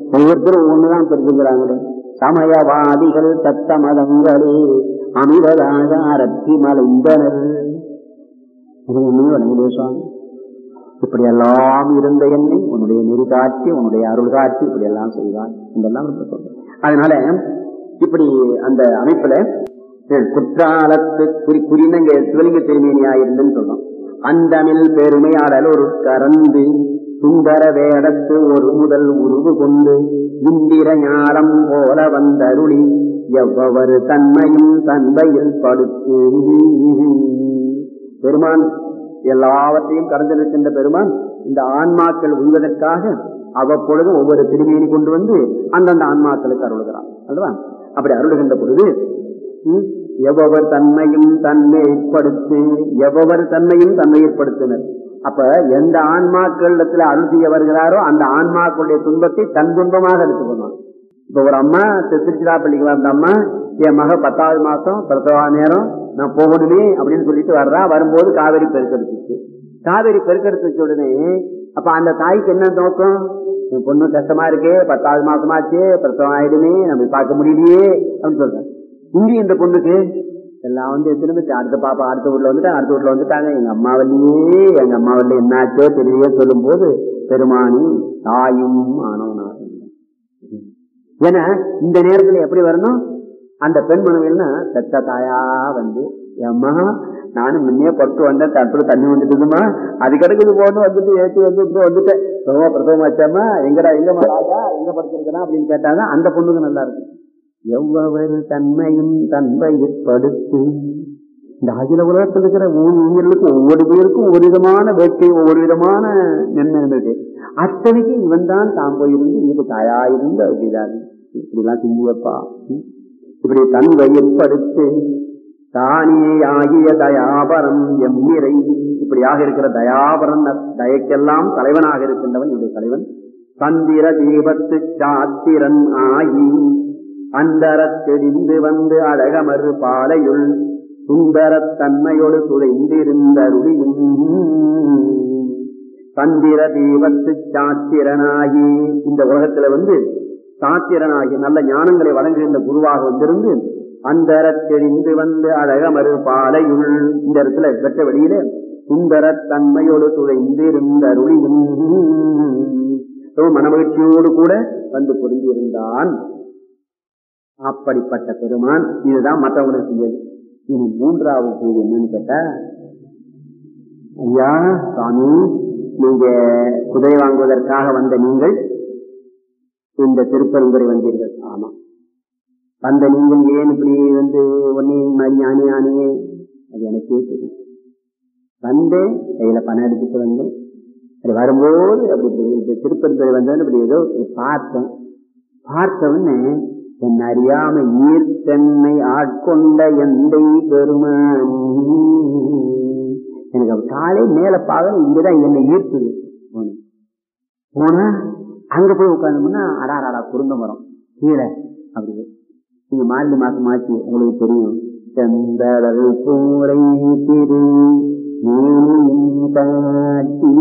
ஒவ்வொருத்தரும் ஒண்ணுதான் தெரிஞ்சுக்கிறாங்களே சமயவாதிகள் தத்த மதங்களே அமிவதாக அரற்றி மலைந்தனர் இது ஒண்ணுமே வணங்குதே சுவாமி இப்படியெல்லாம் இருந்த என்னை உன்னுடைய நெறி காட்சி உன்னுடைய அருள் காட்சி இப்படி எல்லாம் செய்வார் இதெல்லாம் ரொம்ப சொல்றேன் அதனால இப்படி அந்த அமைப்புல அஹ், குற்றாலத்து குறி குறின்னு இங்க சிவலிங்க திருமேனியா இருந்துன்னு சொல்றோம் அந்தமில் பெருமையாடல் ஒரு கறந்து சுந்தர வேடத்து ஒரு முதல் உருவு கொண்டு இந்திர ஞானம் போல வந்தருளி எவ்வொரு தன்மையும் தன்மையில் படுத்து பெருமான் எல்லாவற்றையும் கடந்து நிற்கின்ற பெருமான் இந்த ஆன்மாக்கள் உய்வதற்காக அவ்வப்பொழுது ஒவ்வொரு திருமேனி கொண்டு வந்து அந்தந்த ஆன்மாக்களுக்கு அருளுகிறான் அல்லவா அப்படி அருளுகின்ற பொழுது ம், எவ்வொரு தன்மையும் தன்மைப்படுத்து எவ்வொரு தன்மையும் தன்மையப்படுத்தினர் அப்ப எந்த ஆன்மாக்களிடத்துல அருள் செய்ய வருகிறாரோ அந்த ஆன்மாக்களுடைய துன்பத்தை தன் துன்பமாக எடுத்துக்கணும் இப்ப ஒரு அம்மா தி- திருச்சிராப்பள்ளிக்கு வந்த அம்மா என் மக பத்தாவது மாசம் பிரசவ நேரம் நான் போகணுமே அப்படின்னு சொல்லிட்டு வர்றா வரும்போது காவேரி பெருக்கெடுத்துச்சு காவேரி பெருக்கெடுத்துச்ச உடனே அப்ப அந்த தாய்க்கு என்ன நோக்கம் என் பொண்ணு கஷ்டமா இருக்கே பத்தாவது மாசமாச்சு பிரசவம் ஆயிடுமே நம்ம பார்க்க முடியலையே அப்படின்னு சொல்றேன் இங்க இந்த பொண்ணுக்கு எல்லாம் வந்து திரும்ப அடுத்த பாப்பா அடுத்த வீட்டுல வந்துட்டாங்க அடுத்த வீட்டுல வந்துட்டாங்க எங்க அம்மா வள்ளியே எங்க அம்மா வள்ளி என்னாச்சோ தெரியலையே சொல்லும் போது பெருமானி தாயும் ஆனவனாக ஏன்னா இந்த நேரத்துல எப்படி வரணும் அந்த பெண் மனுவில்னா பெத்த தாயா வந்து அம்மா நானும் முன்னே பட்டு வந்தேன் தற்போது தண்ணி வந்துட்டுதுமா அது கிடக்குது போன்னு வந்துட்டு ஏற்றி வந்து இப்படி வந்துட்டேன் பிரசவ பிரசவம் ஆச்சாமா எங்கடா எங்கம்மா ராஜா எங்க படுத்திருக்கா அப்படின்னு கேட்டாங்க அந்த பொண்ணுக்கு நல்லா இருக்கும் எவ்வளவு தன்மையும் தன்மையப்படுத்து இந்த அகில உலகத்தில் இருக்கிற ஒவ்வொரு உயிர்களுக்கு ஒவ்வொரு பேருக்கும் ஒவ்வொரு விதமான வேட்கை ஒவ்வொரு விதமான நன்மை இருக்கு அத்தனைக்கு இவன் தான் தான் போயிருந்து இதுக்கு தாயா இருந்து அது செய்தாரு இப்படிலாம் செஞ்சியப்பா ம். இப்படி தன் வயப்படுத்து தானே ஆகிய தயாபரம் எம்மிரை இப்படியாக இருக்கிற தயாபரன் தயக்கெல்லாம் தலைவனாக இருக்கின்றவன் என்னுடைய தலைவன் சந்திர தீபத்து சாத்திரன் ஆகி அந்தரத் தெரிந்து வந்து அழகமறு பாலையுள் சுந்தரத் தன்மையோடு துளைந்திருந்தருளியும் சந்திர தீபத்து சாத்திரனாகி இந்த உலகத்துல வந்து சாத்திரனாகி நல்ல ஞானங்களை வழங்குகின்ற குருவாக வந்திருந்து அந்தரத் தெரிந்து வந்து அழகமறு பாலையுள் இந்த இடத்துல பெற்ற வெளியில சுந்தரத் தன்மையோடு துளைந்திருந்தருளியும் ரொம்ப மனமகிழ்ச்சியோடு கூட வந்து பொருந்தியிருந்தான் அப்படிப்பட்ட பெருமான் இதுதான் மற்றவங்களுக்கு செஞ்சது இனி மூன்றாவது செய்தி என்னன்னு கேட்டா ஐயா சுவாமி நீங்க குதிரை வாங்குவதற்காக வந்த நீங்கள் இந்த திருப்பரங்குறை வந்தீர்கள் ஆமா வந்த நீங்கள் ஏன் இப்படி வந்து ஒன்னே மாதிரி ஞானி ஞானியே அது எனக்கே தெரியும் வந்தேன் கையில பணம் எடுத்துட்டு வந்தேன் அது வரும்போது அப்படி இப்படி இந்த திருப்பரங்குறை வந்தோன்னு இப்படி ஏதோ பார்த்தேன் பார்த்தவொடனே என் அறியாம ஈர்த்தன்னை ஆட்கொண்ட எந்தை பெருமான் எனக்கு அப்ப காலை மேல பார்க்க இங்கதான் என்னை ஈர்த்துது போனேன். போனா அங்க போய் உட்கார்ந்தோம்னா அடாராடா குருந்த மரம் கீழே அப்படி நீங்க மார்கழி மாசம் ஆச்சு உங்களுக்கு தெரியும் செந்தடல் கூரை திரு நீரும் காட்டி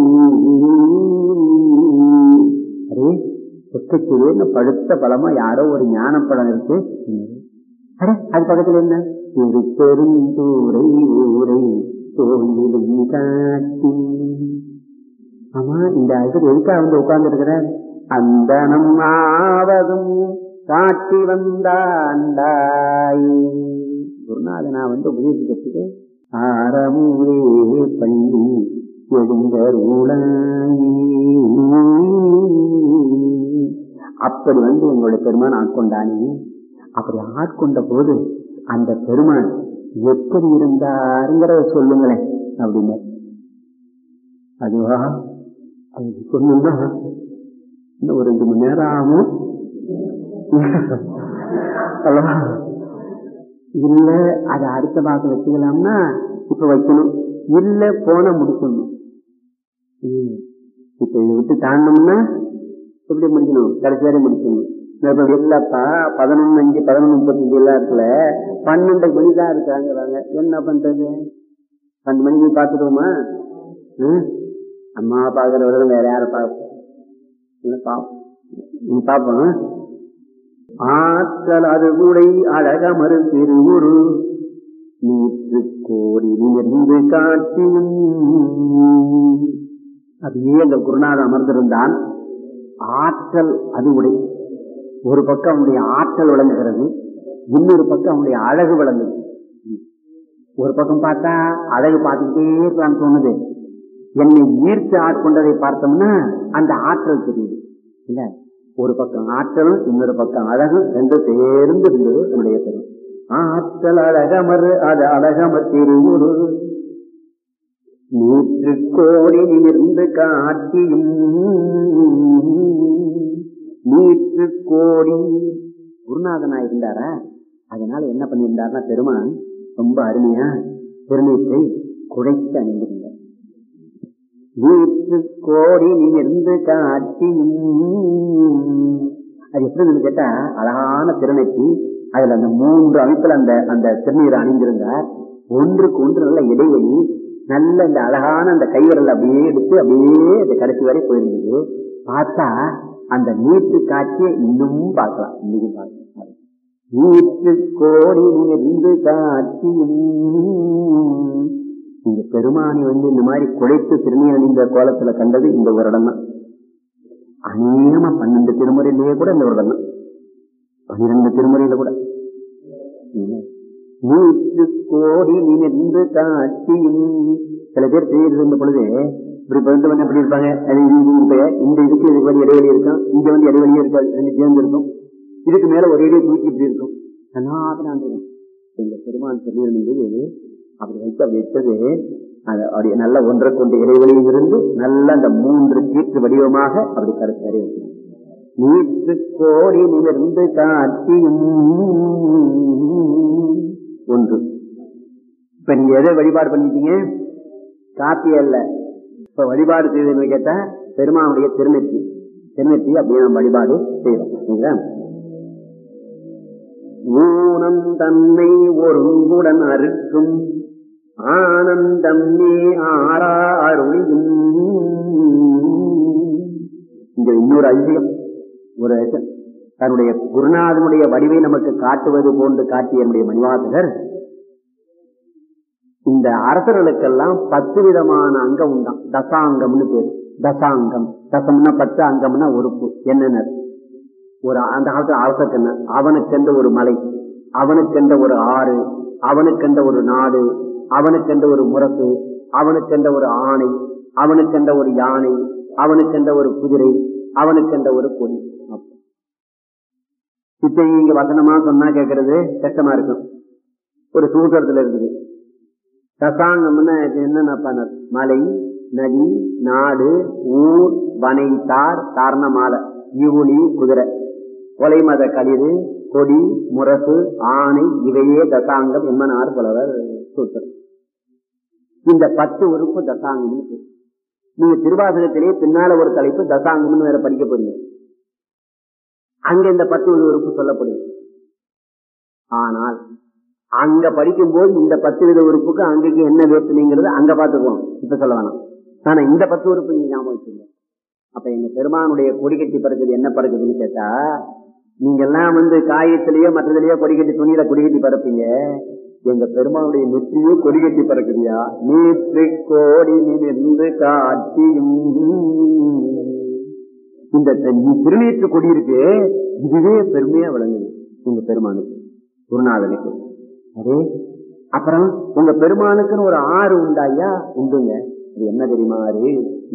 அரே சொக்கச்சுவேன்னு படுத்த பழமா யாரோ ஒரு ஞான படம் இருக்கு அடே அது பக்கத்துல என்ன திருப்பெருந்தூரை ஊரை கோயிலும் காட்டி ஆமா இந்த இது எதுக்காக வந்து உட்கார்ந்து இருக்கிற அந்தனம் ஆவதும் காட்டி வந்தாண்டாய் குருநாதனா வந்து உபதேசிக்கிறதுக்கு ஆரமூரே பள்ளி எழுந்தருளாயி அப்படி வந்து உங்களுடைய பெருமான் ஆட்கொண்டானே அப்படி ஆட்கொண்ட போது அந்த பெருமான் எப்படி இருந்தாருங்கிறத சொல்லுங்களேன் அப்படின்னு அதுவா அது சொன்னா இன்னும் ஒரு ரெண்டு மணி நேரம் ஆகும் அல்லவா? இல்ல அதை அடுத்த மாசம் வச்சுக்கலாம்னா இப்ப வைக்கணும் இல்ல போன முடிக்கணும் ம். இப்ப இதை விட்டு தாண்டோம்னா எப்படி முடிக்கணும் கடைசி வரை முடிக்கணும் இப்ப இல்லப்பா பதினொன்னு அஞ்சு பதினொன்று முப்பத்தஞ்சு எல்லாம் இருக்குல்ல பன்னெண்டு மணி தான் இருக்காங்கிறாங்க என்ன பண்றது பன்னெண்டு மணிக்கு பார்த்துருவோமா ம்? அம்மா பாக்குறவர்கள் வேற யாரை பார்க்க இல்ல பாவம் நீ பாப்போம் ஆற்றல் அது உடை அழகமறு திருவுரு நீற்று கோடி நிமிர்ந்து காட்சியும் அப்படியே அந்த குருநாதன் அமர்ந்திருந்தான் ஆற்றல் அது உடை ஒரு பக்கம் அவனுடைய ஆற்றல் விளங்குகிறது இன்னொரு பக்கம் அவனுடைய அழகு விளங்குது ஒரு பக்கம் பார்த்தா அழகு பார்த்துக்கிட்டே இருக்கான்னு தோணுது என்னை ஈர்த்து ஆட்கொண்டதை பார்த்தோம்னா அந்த ஆற்றல் தெரியுது இல்ல ஒரு பக்கம் ஆற்றலும் இன்னொரு பக்கம் அழகும் ரெண்டு சேர்ந்து இருந்தது என்னுடைய தெரியும் ஆற்றல் அழகமர் அது அழகமர் திருவுரு நூற்று கோடி நிமிர்ந்து காட்டியும் நூற்று கோடி குருநாதனா இருந்தாரா அதனால என்ன பண்ணியிருந்தாருன்னா பெருமான் ரொம்ப அருமையா திருநீற்றை குழைத்து அணிந்திருந்தார் நூற்று கோடி நிமிர்ந்து காட்டியும் அது எப்படி கேட்டா அழகான திருநெற்றி அதுல அந்த மூன்று அமைப்புல அந்த அந்த திருநீரை அணிந்திருந்தார் ஒன்றுக்கு ஒன்று நல்ல இடைவெளி நல்ல இந்த அழகான அந்த கைவிரல் அப்படியே எடுத்து அப்படியே அந்த கடைசி வரை போயிருந்தது பார்த்தா அந்த நீட்டு காட்சியை இன்னும் பார்க்கலாம் இன்னும் பார்க்கலாம் நீட்டு கோடி இருந்து காட்சியும் இந்த பெருமானி வந்து இந்த மாதிரி குழைத்து திருநீர் அணிந்த கோலத்துல கண்டது இந்த ஒரு இடம் தான் அநேகமா பன்னெண்டு திருமுறையிலேயே கூட இந்த ஒரு இடம் தான் பன்னிரண்டு திருமுறையில கூட நூற்று கோடி நின்று காட்சியும் சில பேர் தெரியுது இந்த பொழுது இப்படி வந்து வந்து எப்படி இருப்பாங்க அது இது இது இப்ப இந்த இதுக்கு இதுக்கு வந்து இடைவெளி இருக்கும் இங்க வந்து இடைவெளியே இருக்காது ரெண்டு சேர்ந்து இருக்கும் இதுக்கு மேல ஒரே தூக்கி இப்படி இருக்கும் சனாதனம் இந்த பெருமான் சொல்லியிருந்தது அப்படி வைத்து அப்படி வச்சது அது அப்படி நல்ல ஒன்றை கொண்டு இடைவெளியில் இருந்து நல்ல அந்த மூன்று கீற்று வடிவமாக அப்படி கருத்து அறிவிக்கும் நீற்று கோடி நிமிர்ந்து காட்சியும் ஒன்று இப்ப நீங்க எதை வழிபாடு பண்ணிட்டீங்க காப்பி அல்ல இப்ப வழிபாடு செய்ததுன்னு கேட்டா பெருமானுடைய திருநெற்றி திருநெற்றி அப்படியே நம்ம வழிபாடு செய்யறோம் ஊனம் தன்னை ஒருங்குடன் அறுக்கும் ஆனந்தம் நீ ஆறா அருளியும் இங்க இன்னொரு ஐதியம் ஒரு தன்னுடைய குருநாதனுடைய வடிவை நமக்கு காட்டுவது போன்று காட்டிய என்னுடைய மணிவாசகர் இந்த அரசர்களுக்கெல்லாம் பத்து விதமான அங்கம் உண்டாம் தசாங்கம்னு பேர் தசாங்கம் தசம்னா பத்து அங்கம்னா உறுப்பு என்னென்ன ஒரு அந்த காலத்துல அரசருக்கு என்ன அவனுக்கென்ற ஒரு மலை அவனுக்கென்ற ஒரு ஆறு அவனுக்கென்ற ஒரு நாடு அவனுக்கென்ற ஒரு முரசு அவனுக்கென்ற ஒரு ஆணை அவனுக்கென்ற ஒரு யானை அவனுக்கென்ற ஒரு குதிரை அவனுக்கென்ற ஒரு கொடி இப்ப இங்க வசனமா சொன்னா கேட்கறது கஷ்டமா இருக்கும் ஒரு சூத்திரத்துல இருக்குது தசாங்கம்னா என்னென்ன மலை நதி நாடு ஊர் வனை தார் தாரண மாலை இவுளி குதிரை கொலை மத களிறு கொடி முரசு ஆணை இவையே தசாங்கம் எம்மனார் புலவர் சூத்திரம் இந்த பத்து உறுப்பு தசாங்கம்னு நீங்க திருவாசகத்திலே பின்னால ஒரு தலைப்பு தசாங்கம்னு வேற படிக்க போறீங்க அங்க இந்த பத்து உறுப்பு சொல்லப்படுது ஆனால் அங்க படிக்கும்போது இந்த பத்து வித உறுப்புக்கு அங்கேக்கு என்ன வேற்றுமைங்கிறது அங்க பாத்துக்குவோம் இப்ப சொல்ல வேணாம் ஆனா இந்த பத்து உறுப்பு நீங்க ஞாபகம் வச்சுங்க அப்ப எங்க பெருமானுடைய கொடி கட்டி பறக்குது என்ன பறக்குதுன்னு கேட்டா நீங்க எல்லாம் வந்து காயத்திலேயோ மற்றதுலயோ கொடி கட்டி துணியில கொடி கட்டி பறப்பீங்க எங்க பெருமானுடைய நெற்றியே கொடி கட்டி பறக்குதியா நீற்று கோடி நின்று காட்சியும் இந்த திருநீற்று கொடி இருக்கு இதுவே பெருமையா விளங்குது உங்க பெருமானுக்கு குருநாதனுக்கு அதே அப்புறம் உங்க பெருமானுக்குன்னு ஒரு ஆறு உண்டாயா உண்டுங்க அது என்ன தெரியுமா ஆறு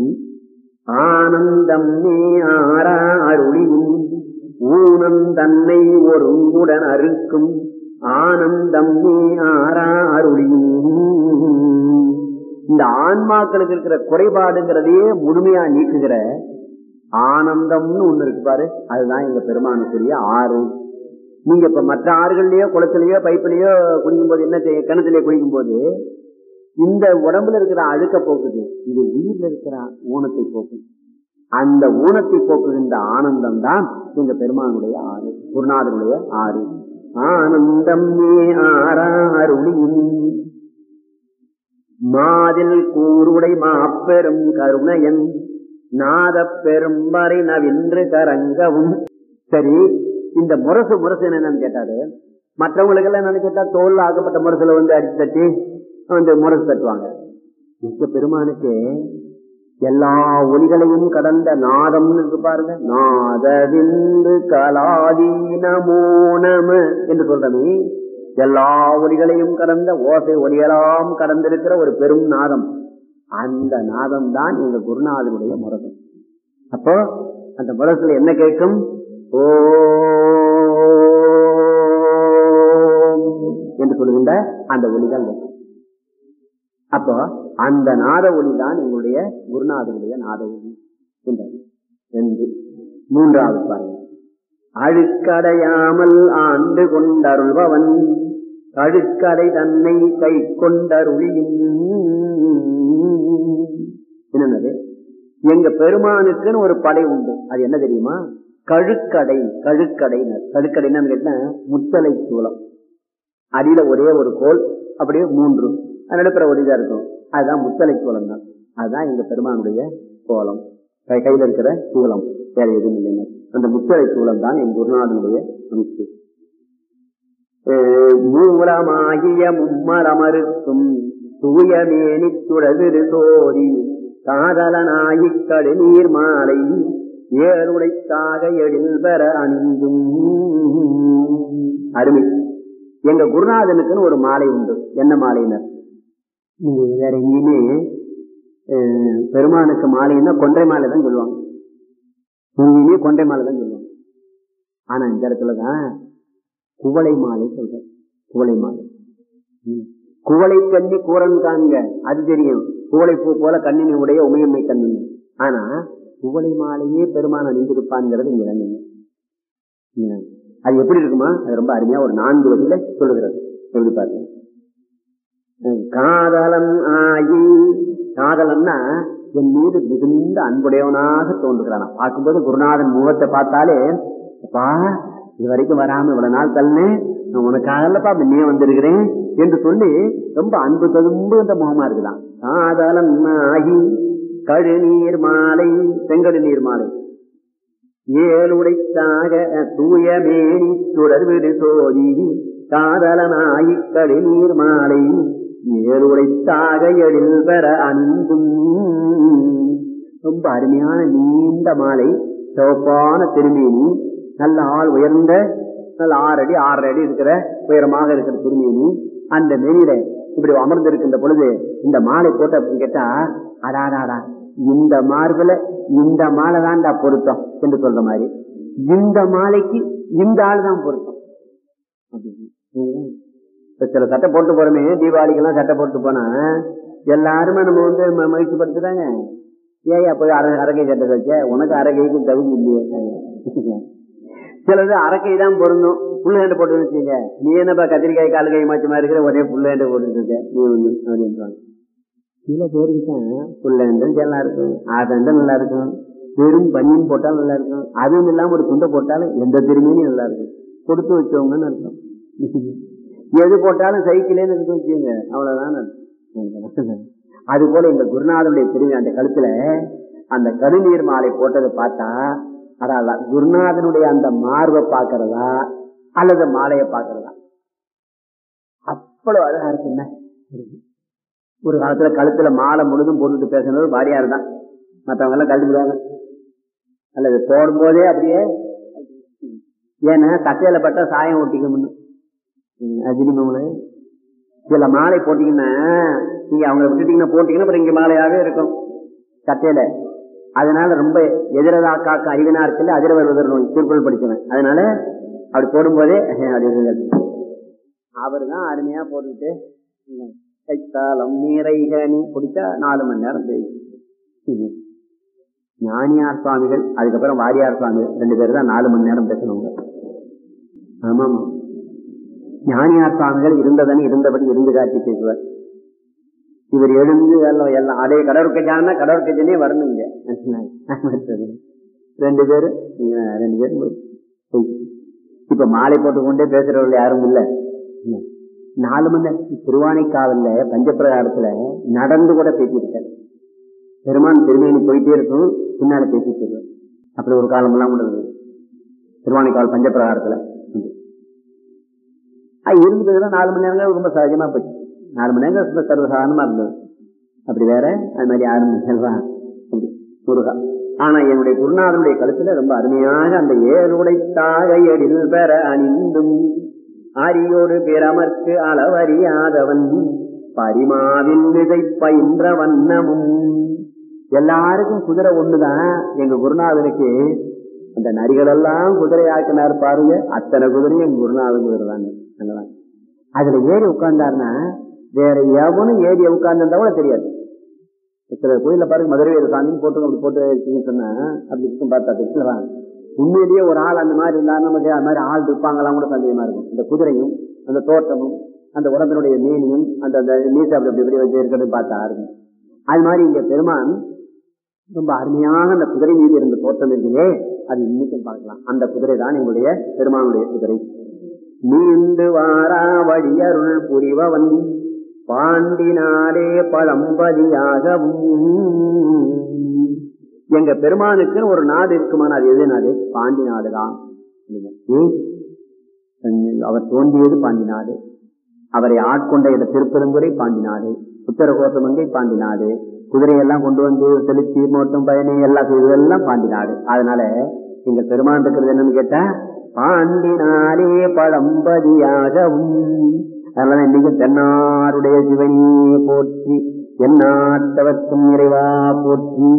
ஆனந்தம் நீ ஆறா அருளியும் ஊனம் தன்னை ஒருங்குடன் அறுக்கும் ஆனந்தம் நீ ஆறா அருளியும் இந்த ஆன்மாக்களுக்கு இருக்கிற குறைபாடுங்கிறதையே முழுமையா நீக்குகிற ஆனந்தம்னு ஒண்ணு இருக்கு பாரு அதுதான் எங்க பெருமானுக்குரிய ஆறு நீங்க இப்ப மற்ற ஆறுகள்லயோ குளத்திலேயோ பைப்பிலேயோ குடிக்கும் போது என்ன செய்ய கிணத்துலயோ குடிக்கும் போது இந்த உடம்புல இருக்கிற அழுக்க போக்குது இது உயிர்ல இருக்கிற ஊனத்தை போக்குது அந்த ஊனத்தை போக்குகின்ற ஆனந்தம் தான் எங்க பெருமானுடைய ஆறு குருநாதனுடைய ஆறு ஆனந்தம் நீ ஆறாருளியும் மாதில் கூறுடை மாப்பெரும் கருணையன் நாத பெரும்பறை நவின்று கரங்கவும் சரி இந்த முரசு முரசு என்னன்னு கேட்டாரு மற்றவங்களுக்கு எல்லாம் என்னன்னு கேட்டா தோல் ஆக்கப்பட்ட முரசுல வந்து அடிச்சு தட்டி வந்து முரசு தட்டுவாங்க மிக்க பெருமானுக்கு எல்லா ஒலிகளையும் கடந்த நாதம்னு இருக்கு பாருங்க நாதவிந்து கலாதி நமோ நம என்று சொல்றமே எல்லா ஒலிகளையும் கடந்த ஓசை ஒலியெல்லாம் கடந்திருக்கிற ஒரு பெரும் நாதம் அந்த நாதம் தான் எங்க குருநாதனுடைய முரசு அப்போ அந்த முரசுல என்ன கேட்கும் ஓ என்று சொல்லுகின்ற அந்த ஒலிதான் கேட்கும் அப்போ அந்த நாத ஒளி தான் எங்களுடைய குருநாதனுடைய நாத ஒளி என்றார் ரெண்டு மூன்றாவது பாருங்க அழுக்கடையாமல் ஆண்டு கொண்டருள்பவன் கழுக்கடை தன்னை கை கொண்டருளியும் என்னது எங்க பெருமானுக்குன்னு ஒரு படை உண்டு அது என்ன தெரியுமா கழுக்கடை கழுக்கடைனர் கழுக்கடை என்னன்னு கேட்டா முத்தலை சூலம் அடியில ஒரே ஒரு கோல் அப்படியே மூன்று நடுப்புற ஒரு இதா இருக்கும் அதுதான் முத்தலை கோலம் தான் அதுதான் எங்க பெருமானுடைய கோலம் கை- கையில இருக்கிற சூலம் வேற எதுவும் இல்லைங்க அந்த முத்தலை சூலம் தான் என் குருநாதனுடைய அமைப்பு அஹ் மூலமாகிய மும்மரமருக்கும் தூயமேனி துடவிரு சோதி காதலனாயி கடுநீர் மாலை ஏழுடைத்தாக எழில் பெற அணிந்தும் அருமை எங்க குருநாதனுக்குன்னு ஒரு மாலை உண்டு என்ன மாலையினர் நீங்க வேற எங்கேயுமே அஹ், பெருமானுக்கு மாலைன்னா கொன்றை மாலை தான் சொல்லுவாங்க எங்கேயுமே கொன்றை மாலை தான் சொல்லுவாங்க ஆனா இந்த இடத்துலதான் குவளை மாலை சொல்ற குவளை மாலை ம். குவளை கண்ணி கூரன் காண்க அது தெரியும் குவளை பூ போல கண்ணினை உடைய உமையம்மை கண்ணின் ஆனா குவளை மாலையே பெருமான் அணிந்திருப்பான்ங்கிறது இங்க வேணுங்க ம். அது எப்படி இருக்குமா அது ரொம்ப அருமையா ஒரு நான்கு வழியில சொல்லுகிறது எப்படி பாருங்க ம். காதலன் ஆகி காதலன்னா என் மீது மிகுந்த அன்புடையவனாக தோன்றுகிறான் பார்க்கும்போது குருநாதன் முகத்தை பார்த்தாலே அப்பா இது வரைக்கும் வராம இவ்வளவு நாள் தள்ளு நான் உனக்காகலப்பா முன்னே வந்திருக்கிறேன் என்று சொல்லி ரொம்ப அன்பு ததும்பு இந்த முகமா இருக்குதான் காதலன் ஆகி கழுநீர் மாலை செங்கடு நீர் மாலை ஏழுடைத்தாக தூயமேனி சுடர்விடு சோதி காதலனாயி கழுநீர் மாலை ஏழுடைத்தாக எழில் பெற அன்பும் ரொம்ப அருமையான நீண்ட மாலை சிவப்பான திருமேனி நல்ல ஆள் உயர்ந்த நல்ல ஆறு அடி ஆறரை அடி இருக்கிற உயரமாக இருக்கிற திருமேனி அந்த மேனியில இப்படி அமர்ந்து இருக்கின்ற பொழுது இந்த மாலை போட்ட அப்படின்னு கேட்டா அடாடாடா இந்த மார்புல இந்த மாலை தான்டா பொருத்தம் என்று சொல்ற மாதிரி இந்த மாலைக்கு இந்த ஆள் தான் பொருத்தம் அப்படின்னு. இப்ப சில சட்டை போட்டு போறோமே தீபாவளிக்கெல்லாம் சட்டை போட்டு போனா எல்லாருமே நம்ம வந்து ம- மகிழ்ச்சி படுத்துறாங்க ஏயா போய் அரை அரகை சட்டை வச்ச உனக்கு அரகைக்கு தகுதி இல்லையே சிலது அரக்கை தான் பொருந்தும் புள்ளேண்டு போட்டு வச்சுங்க நீ என்னப்பா கத்திரிக்காய் கால் கை மாற்றி மாதிரி இருக்கிற ஒரே புள்ளேண்டு போட்டு இருக்க நீ ஒண்ணு அப்படின்றாங்க சில பேருக்கு தான் புள்ளேண்டும் நல்லா இருக்கும் ஆதண்டும் நல்லா இருக்கும் வெறும் பனியன் போட்டாலும் நல்லா இருக்கும் அதுவும் இல்லாம ஒரு துண்டை போட்டாலும் எந்த திரும்பியும் நல்லா இருக்கும் கொடுத்து வச்சவங்கன்னு அர்த்தம் எது போட்டாலும் சைக்கிளேன்னு எடுத்து வச்சுங்க அவ்வளவுதான் அர்த்தம். அது போல இந்த குருநாதனுடைய திரும்பி அந்த கழுத்துல அந்த கருநீர் மாலை போட்டதை பார்த்தா அதால குருநாதனுடைய அந்த மார்பை பார்க்கறதா அல்லது மாலையை பார்க்கறதா அவ்வளவு அழகா இருக்குங்க ஒரு காலத்துல கழுத்துல மாலை முழுதும் போட்டுட்டு பேசுனது வாரியார் தான் மற்றவங்க எல்லாம் கழுத்து விடுவாங்க அல்லது போடும்போதே அப்படியே ஏன்னா கட்டையில பட்டா சாயம் ஒட்டிக்கணும்னு அஜினிமங்களு சில மாலை போட்டீங்கன்னா நீங்க அவங்களை விட்டுட்டீங்கன்னா போட்டீங்கன்னா அப்புறம் இங்க மாலையாவே இருக்கும் கட்டையில அதனால ரொம்ப எதிரதா காக்க அறிவினா இருக்குல்ல அதிர வருவதர் நோய் திருக்குறள் படிச்சவன் அதனால அப்படி போடும்போதே அவர் தான் அருமையா போட்டுக்கிட்டு ம், கைத்தாளம் நீரைகனி பிடிச்சா நாலு மணி நேரம் தெரியும் ஞானியார் சுவாமிகள் அதுக்கப்புறம் வாரியார் சுவாமிகள் ரெண்டு பேரும் தான் நாலு மணி நேரம் பேசணுங்க ஆமாமா ஞானியார் சுவாமிகள் இருந்ததனி இருந்தபடி இருந்து காட்சி பேசுவார் இவர் எழுந்து எல்லாம் எல்லாம் அடைய கடற்கஜானா கடற்கஜனே வரணுங்க ரெண்டு பேரும் அஹ் ரெண்டு பேரும் போய். இப்ப மாலை போட்டுக்கொண்டே பேசுறவர்கள் யாரும் இல்ல நாலு மணி நேரம் திருவானைக்காவல்ல பஞ்சப்பிரகாரத்துல நடந்து கூட பேசியிருக்காரு பெருமான் திருமேனி போயிட்டே இருக்கும் பின்னால பேசிட்டு வருவார் அப்படி ஒரு காலம் எல்லாம் கூட இருந்தது திருவானைக்காவல் பஞ்சப்பிரகாரத்துல அது இருந்ததுன்னா நாலு மணி நேரங்கள் ரொம்ப சகஜமா போச்சு நாலு மணி நேரம் ரொம்ப சர்வசாதாரணமா இருந்தது அப்படி வேற அது மாதிரி ஆறு மணி நேரம் அப்படி முருகா ஆனா என்னுடைய குருநாதனுடைய கழுத்துல ரொம்ப அருமையாக அந்த ஏழுடை தாகையடில் பெற அணிந்தும் ஆரியோடு பிறமர்க்கு அளவறியாதவன் பரிமாவின் விதை பயின்ற வண்ணமும் எல்லாருக்கும் குதிரை ஒண்ணுதான் எங்க குருநாதனுக்கு அந்த நரிகள் எல்லாம் குதிரையாக்கினார் பாருங்க அத்தனை குதிரையும் எங்க குருநாதன் குதிரை தாங்க அதுல ஏறி உட்கார்ந்தாருன்னா வேற எவனும் ஏறி உட்கார்ந்திருந்தா கூட தெரியாது சில கோயில பாருங்க மதுரை வீர சாமின்னு போட்டு அப்படி போட்டு சொன்னா அப்படி இருக்கும் பார்த்தா தெரிஞ்சுக்கலாம் உண்மையிலேயே ஒரு ஆள் அந்த மாதிரி இருந்தா நமக்கு அது மாதிரி ஆள் இருப்பாங்களாம் கூட சந்தேகமா இருக்கும் இந்த குதிரையும் அந்த தோட்டமும் அந்த உடம்பினுடைய மீனியும் அந்த அந்த நீசை அப்படி அப்படி இப்படி வச்சு இருக்கிறது பார்த்தா இருக்கும் அது மாதிரி இங்க பெருமான் ரொம்ப அருமையாக அந்த குதிரை மீது இருந்த தோட்டம் இருக்குதே அது இன்னைக்கும் பார்க்கலாம் அந்த குதிரை தான் எங்களுடைய பெருமானுடைய குதிரை நீண்டு வாரா வழியருள் புரிவவன் பாண்டினாலே பழம்பதியாகவும் எங்க பெருமானுக்குன்னு ஒரு நாடு இருக்குமான அது எது நாடு பாண்டி நாடு தான் அவர் தோன்றியது பாண்டி நாடு அவரை ஆட்கொண்ட இட திருப்பெருந்துறை பாண்டி நாடு உத்தரகோசமங்கை பாண்டி நாடு குதிரையெல்லாம் கொண்டு வந்து செலுத்தி மோட்டம் பயணி எல்லாம் செய்ததெல்லாம் பாண்டி நாடு அதனால எங்க பெருமான் இருக்கிறது என்னன்னு கேட்டா பாண்டினாலே பழம்பதியாகவும் அதனால இன்னைக்கு தென்னாருடைய சிவனியே போற்றி எந்நாட்டவர்க்கும் நிறைவா போற்றி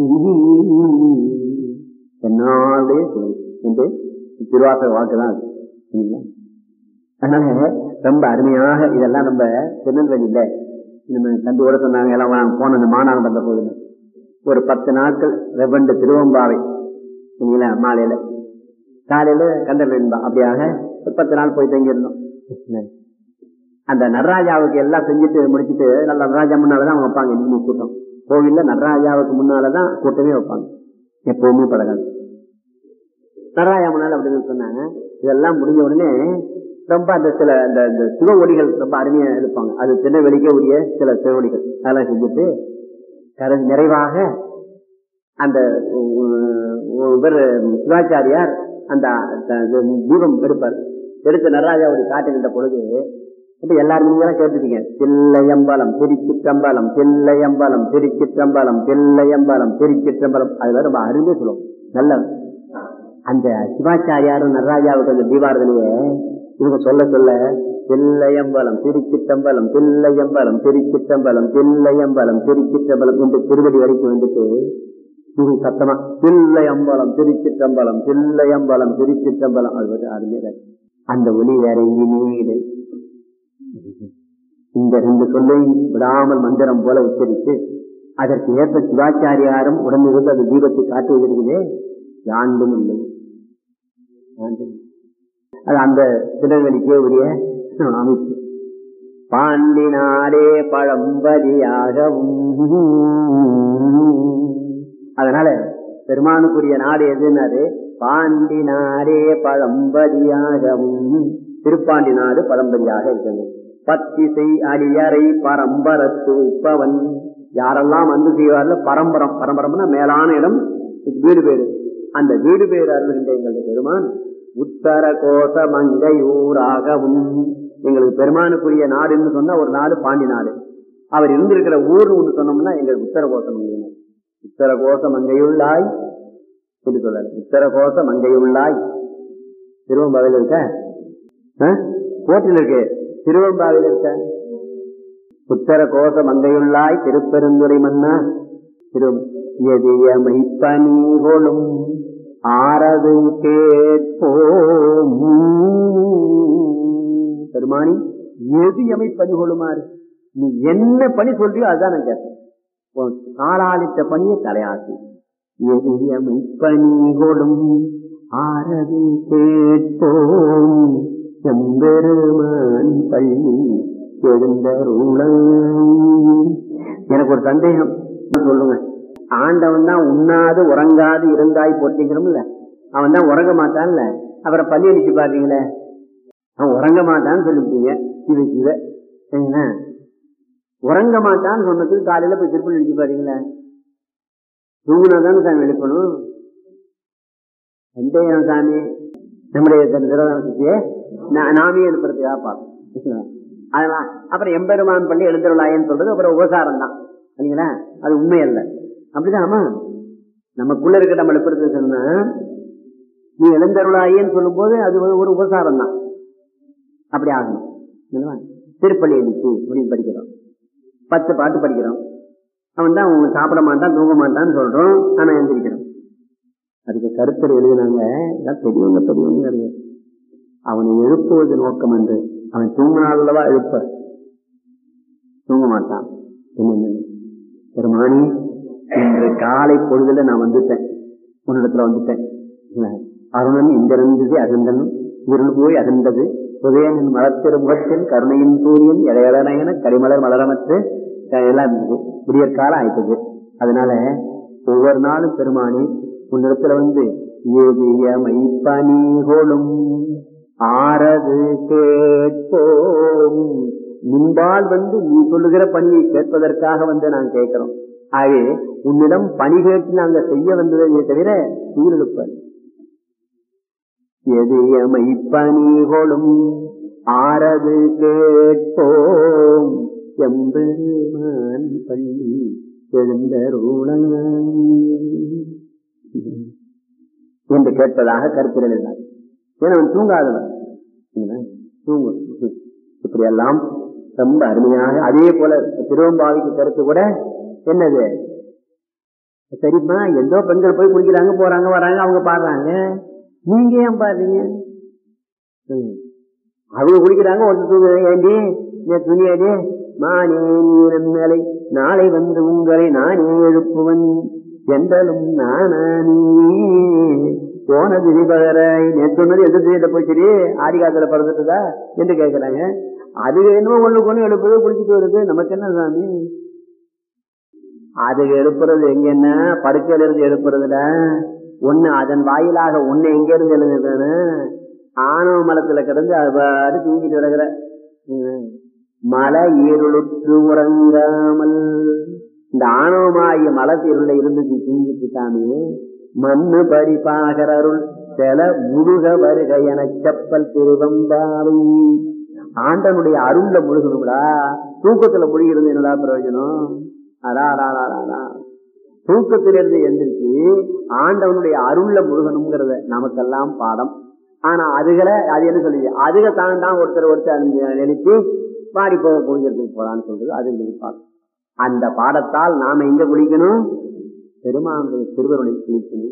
தென்னாருடைய சிவன் என்று திருவாசக வாக்குதான் அது சரிங்களா? அதனால ரொம்ப அருமையாக இதெல்லாம் நம்ம திருநெல்வேலியில நம்ம தம்பி கூட சொன்னாங்க எல்லாம் நாங்க போன அந்த மாநாடு வந்த போது ஒரு பத்து நாட்கள் ரெவண்டு திருவம்பாவை சரிங்களா மாலையில காலையில கண்டல் அப்படியாக ஒரு பத்து நாள் போய் தங்கியிருந்தோம் அந்த நடராஜாவுக்கு எல்லாம் செஞ்சுட்டு முடிச்சுட்டு நல்ல நடராஜா முன்னாலதான் அவங்க வைப்பாங்க இன்னும் கூட்டம் கோவில்ல நடராஜாவுக்கு முன்னாலதான் கூட்டமே வைப்பாங்க எப்பவுமே பழகாது நடராஜா முன்னால அப்படின்னு சொன்னாங்க இதெல்லாம் முடிஞ்ச உடனே ரொம்ப அந்த சில அந்த இந்த சிவ ஒளிகள் ரொம்ப அருமையா இருப்பாங்க அது திருநெல்வேலிக்கே உரிய சில சிவ ஒளிகள் அதெல்லாம் செஞ்சுட்டு கர- நிறைவாக அந்த உ- இவர் சிவாச்சாரியார் அந்த த- இது தீபம் எடுப்பார் எடுத்து நடராஜாவுடைய காட்டுகின்ற பொழுது இப்ப எல்லாரும் நீங்க கேட்டுட்டீங்க தில்லையம்பலம் திருச்சிற்றம்பலம் தில்லையம்பலம் திருச்சிற்றம்பலம் தில்லையம்பலம் திருச்சிற்றம்பலம் அது ரொம்ப அருமையா சொல்லுவோம் நல்ல அந்த சிவாச்சாரியாரும் நடராஜாவுக்கு அந்த தீபாரதனையே இவங்க சொல்ல சொல்ல தில்லையம்பலம் திருச்சிற்றம்பலம் தில்லையம்பலம் திருச்சிற்றம்பலம் தில்லையம்பலம் திருச்சிற்றம்பலம் என்று திருவடி வரைக்கும் வந்துட்டு இது சத்தமா தில்லையம்பலம் திருச்சிற்றம்பலம் தில்லையம்பலம் திருச்சிற்றம்பலம் அது வந்து அருமையா அந்த ஒளி வேற எங்கேயுமே கிடையாது இந்த ரெண்டு சொல்லையும் விடாமல் மந்திரம் போல உச்சரித்து அதற்கு ஏற்ப சிவாச்சாரியாரும் உடனிருந்து அந்த தீபத்தை காட்டுவதற்குதே யாண்டும் இல்லை யாண்டும் இல்லை. அது அந்த திருநெல்வேலிக்கே உரிய அமைப்பு பாண்டினாரே பழம்பதியாகவும் அதனால பெருமானுக்குரிய நாடு எதுனாரு பாண்டினாரே பழம்பதியாகவும் திருப்பாண்டி நாடு பழம்பதியாக இருக்கிறது பத்திசை அடியறை பரம்பரத்து உப்பவன் யாரெல்லாம் வந்து செய்வார்ல பரம்பரம் பரம்பரம்னா மேலான இடம் வீடு பேரு அந்த வீடு பேரு அருள்கின்ற எங்களுடைய பெருமான் உத்தர கோச மங்கையூராகவும் எங்களுக்கு பெருமானுக்குரிய நாடுன்னு சொன்னா ஒரு நாடு பாண்டி நாடு அவர் இருந்திருக்கிற ஊர் ஒன்று சொன்னோம்னா எங்களுக்கு உத்தர கோச மங்கை நாடு உத்தர கோச மங்கையுள்ளாய் என்று சொல்லல உத்தர கோச மங்கையுள்ளாய் திருவம்பாவையில் இருக்க ஆ? கோட்டில் இருக்கு திருவம்பாவையில் இருக்க உத்தர கோச மங்கையுள்ளாய் திருப்பெருந்துரை மன்னா திரு எதியமை பணிகொளும் ஆரது கேட்போம் பெருமானி எதியமை பணிகொள்ளுமாறு நீ என்ன பணி சொல்றியோ அதுதான் நான் கேட்பேன் உன் காலாளித்த பணியை தலையாசி எதியமை பணிகொளும் ஆரது கேட்போம் செம்பெருமான் பள்ளி எழுந்தருளம் எனக்கு ஒரு சந்தேகம் சொல்லுங்க ஆண்டவன் தான் உண்ணாது உறங்காது இருந்தாய் போட்டிங்கிறோம்ல அவன் தான் உறங்க மாட்டான்ல அவரை பள்ளி அடிச்சு பாருங்களே அவன் உறங்க மாட்டான்னு சொல்லிவிட்டீங்க சிவ சிவ என்ன உறங்க மாட்டான்னு சொன்னதுக்கு காலையில போய் திருப்பி அடிச்சு பாருங்களேன் தூங்கினாதான் சாமி எழுப்பணும் சந்தேகம் சாமி நம்முடைய திருவண்ணாமலையே நாமே எழுப்புறதுக்காக பார்க்கணும் அதெல்லாம் அப்புறம் எம்பெருமான் பள்ளி எழுந்தருளாயன்னு சொல்றது அப்புறம் உபசாரம் தான் சரிங்களா அது உண்மை அல்ல அப்படிதான் ஆமா நமக்குள்ள இருக்க நம்ம எழுப்புறது சொன்னா நீ எழுந்தருளாயேன்னு சொல்லும் போது அது ஒரு உபசாரம் தான் அப்படி ஆகணும் திருப்பள்ளி எழுச்சி அப்படின்னு படிக்கிறோம் பத்து பாட்டு படிக்கிறோம் அவன் தான் அவங்க சாப்பிட மாட்டான் தூங்க மாட்டான்னு சொல்றோம் ஆனா எந்திரிக்கிறோம் அதுக்கு கருத்தர் எழுதினாங்க பெரியவங்க பெரியவங்க அவனை எழுப்புவது நோக்கம் என்று அவன் தூங்கினாலவா எழுப்ப தூங்க மாட்டான் என்ன பெருமானி இன்று காலை பொழுதுல நான் வந்துட்டேன் உன்னிடத்துல வந்துட்டேன் அருணன் இங்கிருந்தது அகந்தன் இருள் போய் அகந்தது உதயனின் மலத்திரு முகத்தில் கருணையின் சூரியன் இடையடனையன கரிமலர் மலரமற்று எல்லாம் விடியற் காலம் ஆயிட்டது அதனால ஒவ்வொரு நாளும் பெருமானி உன்னிடத்துல வந்து மைப்பனிகொளும் ஆறது கேட்போம் முன்பால் வந்து நீ சொல்லுகிற பணியை கேட்பதற்காக வந்து நான் கேட்கிறோம் ஆகவே உன்னிடம் பணி கேட்டு நாங்க செய்ய வந்ததை தவிர உயிரிழப்ப எதையமை பணிகொளும் ஆறது கேட்போம் எம்பெருமான் பள்ளி எழுந்தருள என்று கேட்பதாக கருத்தில் இருந்தார் ஏன்னா அவன் தூங்காதவன் தூங்கு இப்படி எல்லாம் ரொம்ப அருமையாக அதே போல திருவம்பாவிக்கு கருத்து கூட என்னது சரிம்மா எந்தோ பெண்கள் போய் குடிக்கிறாங்க போறாங்க வராங்க அவங்க பாடுறாங்க நீங்க ஏன் பாடுறீங்க அவங்க குடிக்கிறாங்க ஒருத்தர் தூங்குறாங்க ஏண்டி துணியாடி மானே நீரம் மேலை நாளை வந்து உங்களை நானே எழுப்புவன் என்றலும் நானே போன திதி பகராய் நேற்று சொன்னது எந்த திதியில போச்சு ஆடி காத்துல பிறந்துட்டுதா என்று கேட்கிறாங்க அது என்னமோ ஒண்ணு கொண்டு எழுப்புறது குளிச்சுட்டு வருது நமக்கு என்ன சாமி அது எழுப்புறது எங்கன்னா படுக்கையில இருந்து எழுப்புறதுல ஒண்ணு அதன் வாயிலாக ஒண்ணு எங்க இருந்து எழுதுறதுன்னு ஆணவ மலத்துல கிடந்து அது தூங்கிட்டு கிடக்குற மலை ஈருளுற்று உறங்காமல் இந்த ஆணவமாகிய மலத்திருள இருந்து தூங்கிட்டு சாமி மண்ணு பரிபாகர் அருள் செல முழுக வருக என செப்பல் திருவம்பாவை ஆண்டனுடைய அருள்ல முழுகணும்டா தூக்கத்துல முழுகிறது என்னடா பிரயோஜனம் அடா அடா தூக்கத்திலிருந்து எந்திரிச்சு ஆண்டவனுடைய அருள்ல முழுகணுங்கிறத நமக்கெல்லாம் பாடம் ஆனா அதுகளை அது என்ன சொல்லுது அதுக தான் தான் ஒருத்தர் ஒருத்தர் நினைச்சு பாடி போக குடிக்கிறதுக்கு போறான்னு சொல்றது அது நினைப்பாங்க அந்த பாடத்தால் நாம எங்க குளிக்கணும் பெருமானுடைய திருவருளை குளிக்கணும்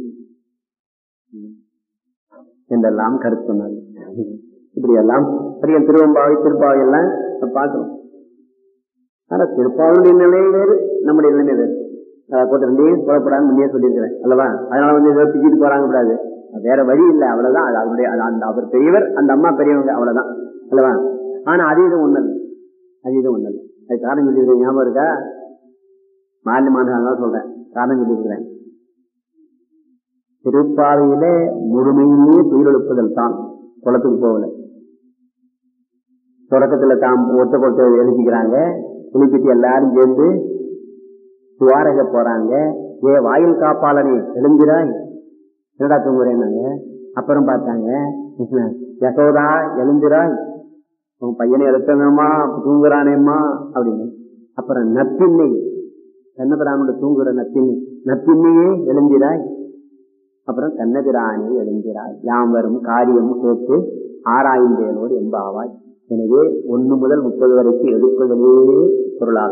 என்றெல்லாம் கருத்து சொன்னார் இப்படி எல்லாம் பெரிய திருவம்பாவை திருப்பாவை எல்லாம் பார்க்கணும் ஆனா திருப்பாவுடைய நிலை வேறு நம்முடைய நிலைமை வேறு போட்டு ரெண்டையும் புறப்படான்னு முன்னே சொல்லியிருக்கிறேன் அல்லவா அதனால வந்து ஏதோ பிச்சுட்டு போறாங்க கூடாது வேற வழி இல்லை அவ்வளவுதான் அது அவருடைய அந்த அவர் பெரியவர் அந்த அம்மா பெரியவங்க அவ்வளவுதான் அல்லவா ஆனா அது இது ஒண்ணு இல்லை அது இது ஒண்ணு இல்லை அது காரணம் சொல்லி ஞாபகம் இருக்கா மாநில மாநிலம் தான் சொல்றேன் காரணம் சொல்லியிருக்கிறேன் திருப்பாவையில முழுமையிலேயே துயிலெழுப்புதல் தான் குளத்துக்கு போகல தொடக்கத்துல தாம் ஒத்த கொட்ட எழுதிக்கிறாங்க குளிப்பிட்டு எல்லாரும் சேர்ந்து துவாரக போறாங்க ஏ வாயில் காப்பாளனே எழுந்திராய் என்னடா தூங்குறேன்னாங்க அப்புறம் பார்த்தாங்க யசோதா எழுந்திராய் உன் பையனை எழுத்தணுமா தூங்குறானேம்மா அப்படின்னு அப்புறம் நப்பின்னை கண்ணபிராமோட தூங்குற நப்பின்னை நப்பின்னையே எழுந்திராய் அப்புறம் கண்ணபிரானே எழுந்திராய் யாம் வரும் காரியம் கேட்டு ஆராய்ந்தேனோடு எம்பாவாய் எனவே ஒன்னு முதல் முப்பது வரைக்கும் எடுப்பதிலே பொருளாக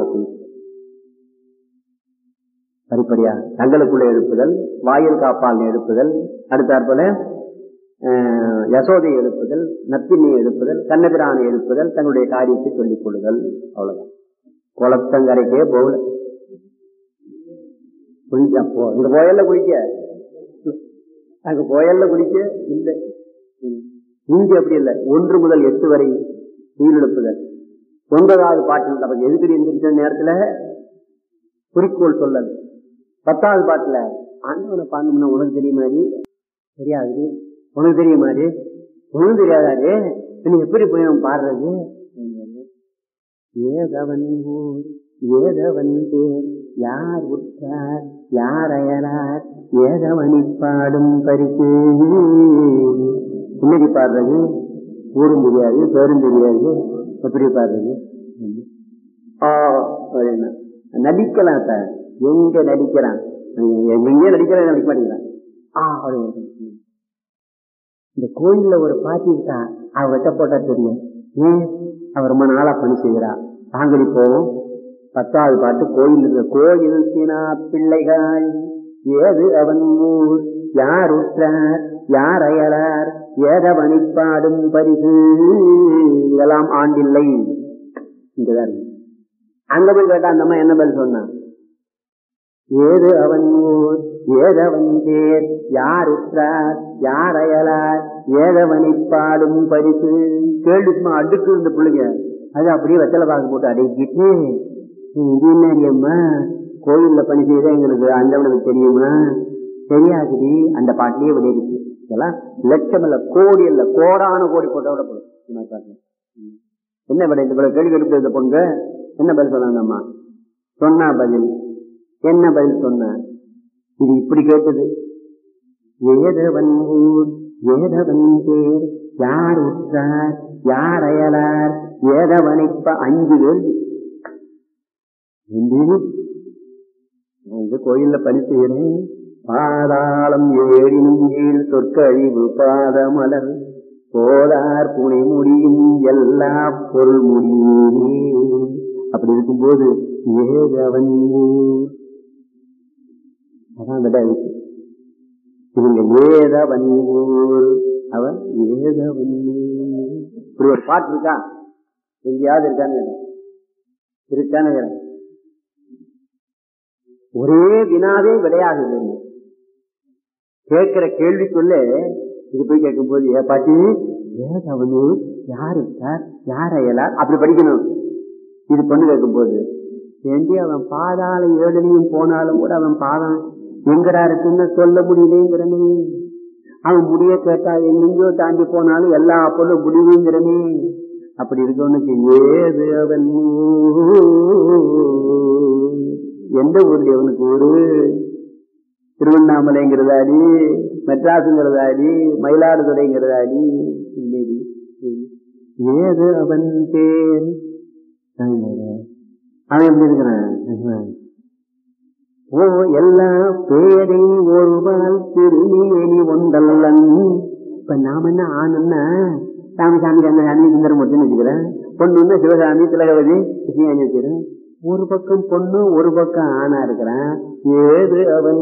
படிப்படியாக தங்களுக்குள்ள எழுப்புதல் வாயில் காப்பால் எழுப்புதல் அடுத்தாற்போல யசோதை எழுப்புதல் நப்பினை எழுப்புதல் கண்ணபிரானை எழுப்புதல் தன்னுடைய காரியத்தை சொல்லிக் கொள்ளுதல் அவ்வளவுதான் குளத்தங்கரைக்கே போகல குளிக்க போ இந்த கோயல்ல குளிக்க அங்க கோயல்ல குளிக்க இல்லை இங்க அப்படி இல்லை ஒன்று முதல் எட்டு வரை உயிரிழப்புதல் ஒன்பதாவது பாட்டில் நமக்கு எதுக்கடி எந்திரிச்ச நேரத்துல குறிக்கோள் சொல்லல் பத்தாவது பாட்டுல ஆண்டவனை பார்க்கணும்னா உனக்கு தெரியுமா தெரியாது உனக்கு தெரியுமா உனக்கு தெரியாதாரு நீ எப்படி போய் அவன் பாடுறது ஏதவன் ஏதவன் பேர் யார் உற்றார் யார் அயலார் ஏகவனி பாடும் பரிசு பின்னாடி பாடுறது ஊரும் தெரியாது பேரும் தெரியாது எப்படி பாடுறது ஆ அப்படின்னா நடிக்கலாம் சார் எங்க நடிக்கிறான் எங்கேயே நடிக்கிறான் நடிக்க மாட்டேங்கிறான் ஆ அப்படின்னு இந்த கோயில்ல ஒரு பாட்டி இருக்கா அவர்கிட்ட போட்டா தெரியும் ஏன் அவர் ரொம்ப நாளா பணி செய்கிறா தாங்கடி போவோம் பத்தாவது பாட்டு கோயில் இருக்க கோயில் சினா பிள்ளைகள் ஏது அவன் ஊர் யார் உற்றார் யார் அயலார் ஏதவனை பாடும் பரிசு இதெல்லாம் ஆண்டில்லை இங்கதான் இருக்கு. அங்க போய் கேட்டா அந்த அம்மா என்ன பதில் சொன்னான் ஏது அவன் ஊர் ஏதவன் பேர் யார் உற்றார் யார் அயலார் ஏதவனை பாடும் பரிசு கேள்வி சும்மா அடுக்கு இருந்த பிள்ளைங்க அது அப்படியே வெத்தலை பாக்கு போட்டு அடக்கிட்டு இது என்னடியம்மா கோயில்ல பணி செய்த எங்களுக்கு அந்தவனுக்கு தெரியுமா தெரியாதுடி அந்த பாட்டிலேயே விளையிருக்கு இதெல்லாம் லட்சம் இல்ல கோடி இல்ல கோடான கோடி போட்டோ விட போதும் இந்த மாதிரி பாட்டுல. ம். என்ன விட இந்த பிள்ளை கேள்வி கேட்டு இந்த பொண்ணு என்ன பதில் சொன்னாங்க அம்மா சொன்னா பதில் என்ன பதில் சொன்ன இது இப்படி கேட்டது ஏதவன் ஊர் ஏதவன் பேர் யார் உற்றார் யார் அயலார் ஏதவனைப்ப அஞ்சு கேள்வி இந்தி, நான் இந்த கோயில்ல பணி செய்யறேன் பாதாளம் ஏழினும் கீழ் சொற்கழிவு பாதமலர் போதார் புனை முடியும் எல்லா பொருள் முடியே அப்படி இருக்கும்போது ஏதவன் ஊர் அதான் விட இருக்கு இவங்க ஏதவன் ஊர் அவன் ஏதவன் ஊர். இப்படி ஒரு பாட்டு இருக்கா எங்கேயாவது இருக்கான்னு கேட்டேன். இருக்கான்னு கேட்டேன். ஒரே வினாவே விடையாகுது கேட்கிற கேள்விக்குள்ள இது போய் கேட்கும் போது ஏ பாட்டி ஏதவனு யாரு சார் யார் அயலார் அப்படி படிக்கணும் இது பொண்ணு கேட்கும் போது ஏண்டி அவன் பாதாள ஏழனையும் போனாலும் கூட அவன் பாதம் எங்கடா இருக்குன்னு சொல்ல முடியலேங்கிறனே அவன் முடிய கேட்டா எங்கெங்கயோ தாண்டி போனாலும் எல்லா பொருளும் முடிவுங்கிறனே அப்படி இருக்கவனுக்கு ஏது அவன் ஊர்? எந்த ஊர்ல அவனுக்கு ஊரு திருவண்ணாமலைங்கிறதாடி மெட்ராஸுங்கிறதாடி மயிலாடுதுறைங்கிறதாடி இல்லைடி ஏது அவன் பேர் அவன் எப்படி இருக்கிறான் ஓ எல்லா பேரை ஒருவால் திருமேனி ஒன்றல்லன் இப்ப நாம என்ன ஆணுன்னா ராமசாமி கண்ணசாமி சுந்தரமூர்த்தின்னு வச்சுக்கிறேன் பொண்ணுன்னா சிவசாமி திலகவதி கிருஷ்ணாணி வச்சுக்கிறேன் ஒரு பக்கம் பொண்ணு ஒரு பக்கம் ஆணா இருக்கிறான் ஏது அவன்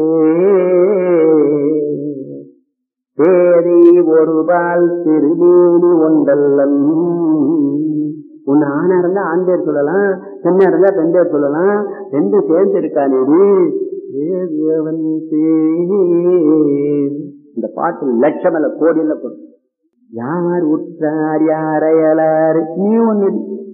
பேரை ஒருபால் திருமேனி ஒன்றல்லன் ஒன்னு ஆணா இருந்தா ஆண் பேர் சொல்லலாம் பெண்ணா இருந்தா பெண் பேர் சொல்லலாம் ரெண்டு சேர்ந்து இருக்கானே ஏது அவன் பேர் இந்த பாட்டு லட்சம் அல்ல கோடி இல்ல பொருள் யார் உற்றார் யார் அயலார் நீ ஒண்ணு